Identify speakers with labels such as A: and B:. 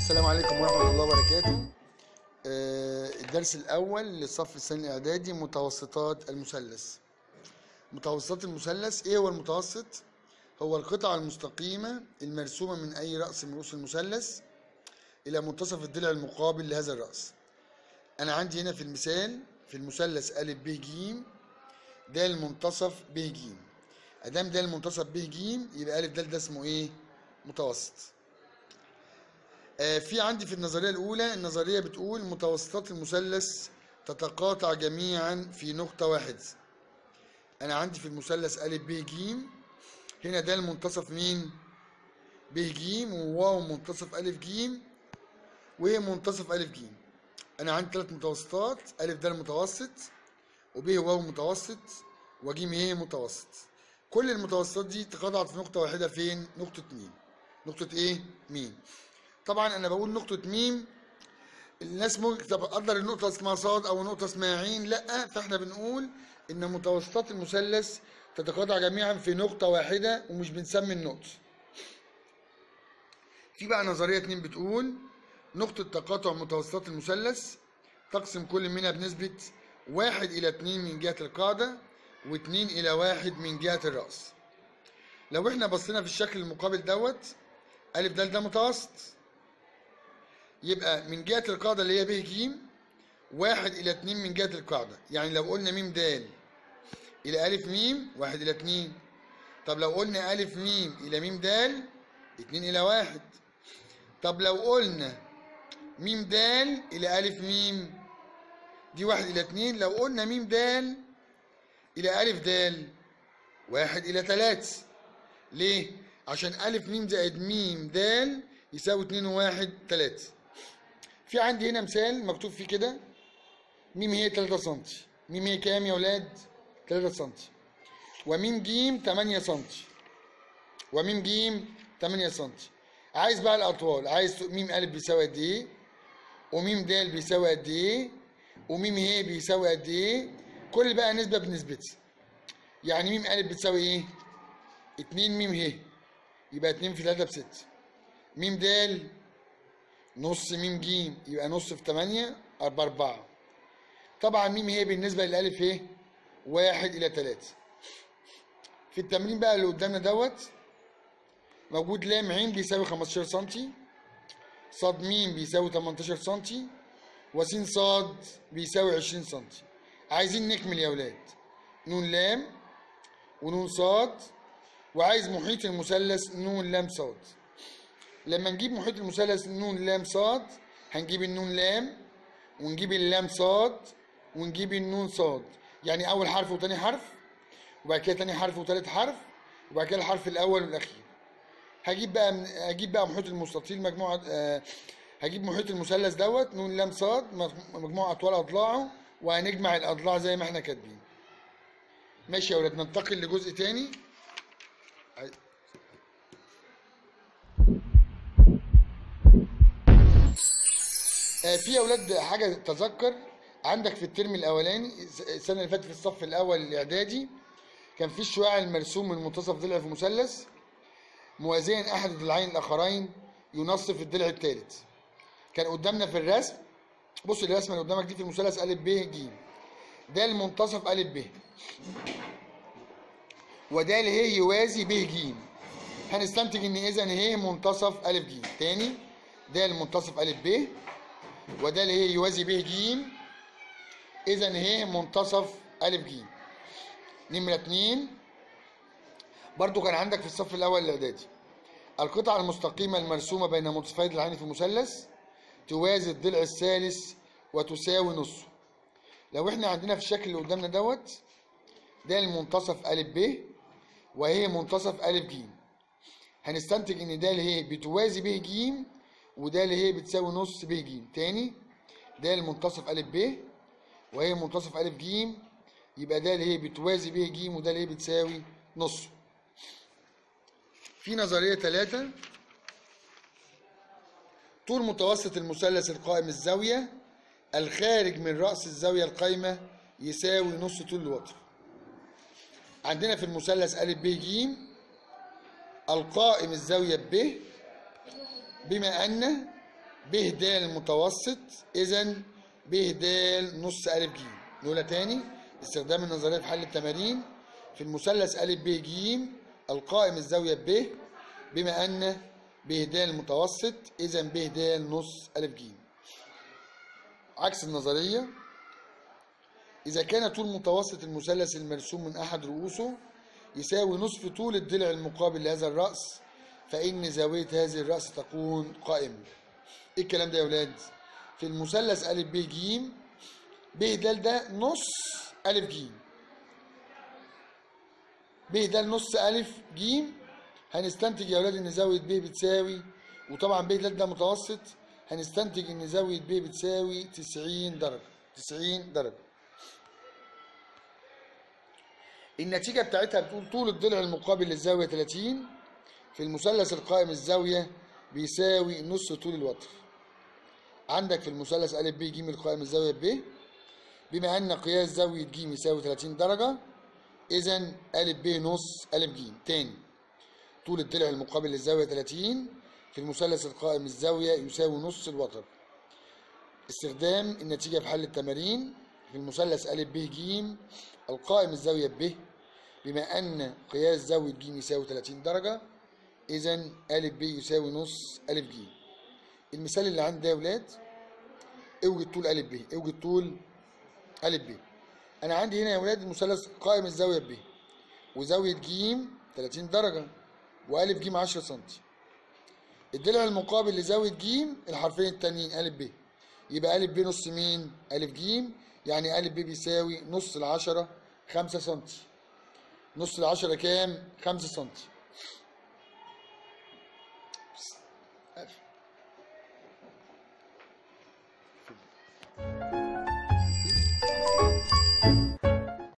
A: السلام عليكم ورحمة الله وبركاته آه، الدرس الأول للصف الثاني الإعدادي متوسطات المثلث متوسطات المثلث إيه هو المتوسط؟ هو القطعة المستقيمة المرسومة من أي رأس من رؤوس المثلث إلى منتصف الضلع المقابل لهذا الرأس أنا عندي هنا في المثال في المثلث أ ب ج ده المنتصف ب ج أدام ده المنتصف ب ج يبقى أ د ده اسمه إيه؟ متوسط آه، في عندي في النظرية الأولى النظرية بتقول متوسطات المثلث تتقاطع جميعا في نقطة واحدة أنا عندي في المثلث أ ب ج هنا ده المنتصف مين؟ ب ج وواو منتصف أ ج وهي منتصف أ ج أنا عندي ثلاث متوسطات أ ده المتوسط وب واو متوسط وج هي متوسط كل المتوسطات دي تقاطعت في نقطة واحدة فين؟ نقطة ميم نقطة إيه؟ ميم طبعا انا بقول نقطة ميم الناس ممكن تقدر النقطة اسمها صاد او نقطة اسمها عين لا فاحنا بنقول ان متوسطات المثلث تتقاطع جميعا في نقطة واحدة ومش بنسمي النقطة في بقى نظرية اتنين بتقول نقطة تقاطع متوسطات المثلث تقسم كل منها بنسبة واحد إلى اتنين من جهة القاعدة واتنين إلى واحد من جهة الرأس لو احنا بصينا في الشكل المقابل دوت ألف د ده متوسط يبقى من جهة القاعدة اللي هي ب ج واحد إلى اتنين من جهة القاعدة يعني لو قلنا م د إلى ألف م واحد إلى اتنين طب لو قلنا ألف م إلى م د اتنين إلى واحد طب لو قلنا م د إلى ألف م دي واحد إلى اتنين لو قلنا م د إلى ألف د واحد إلى تلاتة ليه؟ عشان ألف م زائد م د يساوي اتنين وواحد تلاتة في عندي هنا مثال مكتوب فيه كده م هي تلاتة سنتي م هي كام يا ولاد؟ تلاتة سنتي وم ج تمانية سنتي وم ج تمانية سنتي عايز بقى الأطوال عايز م أ بيساوي قد إيه؟ وم د بيساوي قد إيه؟ وم ه بيساوي قد إيه؟ كل بقى نسبة بنسبتها يعني م أ بتساوي إيه؟ اتنين م ه يبقى اتنين في تلاتة بستة م د نص م ج يبقى نص في تمانية أربعة أربعة طبعا م هي بالنسبة للألف ايه؟ واحد إلى تلاتة في التمرين بقى اللي قدامنا دوت موجود لام ع بيساوي خمستاشر سنتي صاد م بيساوي تمنتاشر سنتي وس صاد بيساوي عشرين سنتي عايزين نكمل يا ولاد نون لام ونون صاد وعايز محيط المثلث نون لام صاد لما نجيب محيط المثلث نون لام صاد هنجيب النون لام ونجيب اللام صاد ونجيب النون صاد يعني اول حرف وتاني حرف وبعد كده تاني حرف وتالت حرف وبعد كده الحرف الاول والاخير هجيب بقى من هجيب بقى محيط المستطيل مجموعه آه هجيب محيط المثلث دوت نون لام صاد مجموعه اطوال اضلاعه وهنجمع الاضلاع زي ما احنا كاتبين ماشي يا ولاد ننتقل لجزء تاني في يا اولاد حاجه تذكر عندك في الترم الاولاني السنه اللي فاتت في الصف الاول الاعدادي كان في الشعاع المرسوم من منتصف ضلع في مثلث موازيا احد الضلعين الاخرين ينصف الضلع الثالث كان قدامنا في الرسم بص الرسمه اللي قدامك دي في المثلث ا ب ج ده المنتصف ا ب وده اللي هي يوازي ب ج هنستنتج ان اذا هي منتصف ا ج تاني ده المنتصف ا ب وده اللي هي يوازي ب ج اذا هي منتصف ا ج نمرة اتنين برضو كان عندك في الصف الاول الاعدادي القطعة المستقيمة المرسومة بين منتصفي الضلعين في مثلث توازي الضلع الثالث وتساوي نصه لو احنا عندنا في الشكل اللي قدامنا دوت ده المنتصف ا ب وهي منتصف ا ج هنستنتج ان ده اللي هي بتوازي ب ج وده اللي هي بتساوي نص ب ج تاني ده المنتصف ا ب وهي منتصف ا ج يبقى ده اللي هي بتوازي ب ج وده اللي هي بتساوي نص في نظرية ثلاثة طول متوسط المثلث القائم الزاوية الخارج من رأس الزاوية القايمة يساوي نص طول الوتر عندنا في المثلث أ ب ج القائم الزاوية ب بما أن ب د المتوسط اذا ب د نص ا ج نقولها تاني استخدام النظريه في حل التمارين في المثلث ا ب ج القائم الزاويه ب بما ان ب د المتوسط اذا ب د نص ا ج عكس النظريه اذا كان طول متوسط المثلث المرسوم من احد رؤوسه يساوي نصف طول الضلع المقابل لهذا الراس فان زاويه هذه الراس تكون قائمه ايه الكلام ده يا ولاد في المثلث ا ب ج ب د ده نص ا ج ب ده نص ا ج هنستنتج يا ولاد ان زاويه ب بتساوي وطبعا ب د ده متوسط هنستنتج ان زاويه ب بتساوي 90 درجه 90 درجه النتيجه بتاعتها بتقول طول الضلع المقابل للزاويه 30 في المثلث القائم الزاويه بيساوي نص طول الوتر عندك في المثلث ا ب ج القائم الزاويه ب بما ان قياس زاويه ج يساوي 30 درجه اذا ا ب نص ا ج تاني طول الضلع المقابل للزاويه 30 في المثلث القائم الزاويه يساوي نص الوتر استخدام النتيجه في حل التمارين في المثلث ا ب ج القائم الزاويه ب بما ان قياس زاويه ج يساوي 30 درجه اذا ا ب يساوي نص ا ج المثال اللي عندي ده يا ولاد اوجد طول ا ب اوجد طول ا ب انا عندي هنا يا ولاد المثلث قائم الزاويه ب وزاويه ج 30 درجه وأ ج 10 سم الضلع المقابل لزاويه ج الحرفين التانيين ا ب يبقى ا ب نص مين ا ج يعني ا ب بيساوي نص العشرة 5 سم نص العشرة كام 5 سم